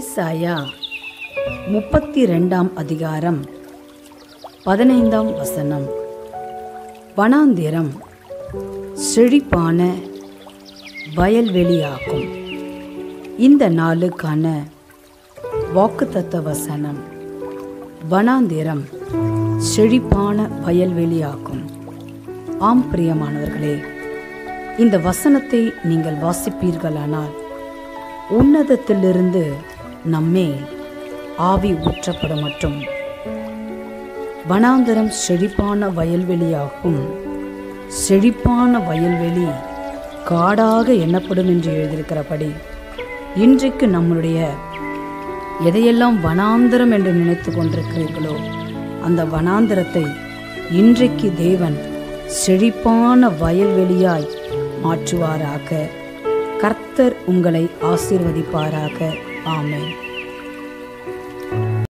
ஏசாயா முப்பத்தி ரெண்டாம் அதிகாரம் பதினைந்தாம் வசனம் வனாந்திரம் செழிப்பான வயல்வெளியாகும் இந்த நாளுக்கான வாக்குத்தத்த வசனம் வனாந்திரம் செழிப்பான வயல்வெளியாகும் ஆம் பிரியமானவர்களே இந்த வசனத்தை நீங்கள் வாசிப்பீர்களானால் உன்னதத்திலிருந்து நம்மே ஆவி ஊற்றப்பட மட்டும் வனாந்தரம் செழிப்பான வயல்வெளியாகும் செழிப்பான வயல்வெளி காடாக எண்ணப்படும் என்று எழுதியிருக்கிறபடி இன்றைக்கு நம்மளுடைய எதையெல்லாம் வனாந்தரம் என்று நினைத்து கொண்டிருக்கிறீர்களோ அந்த வனாந்தரத்தை இன்றைக்கு தேவன் செழிப்பான வயல்வெளியாய் மாற்றுவாராக கர்த்தர் உங்களை ஆசீர்வதிப்பாராக ஆமென்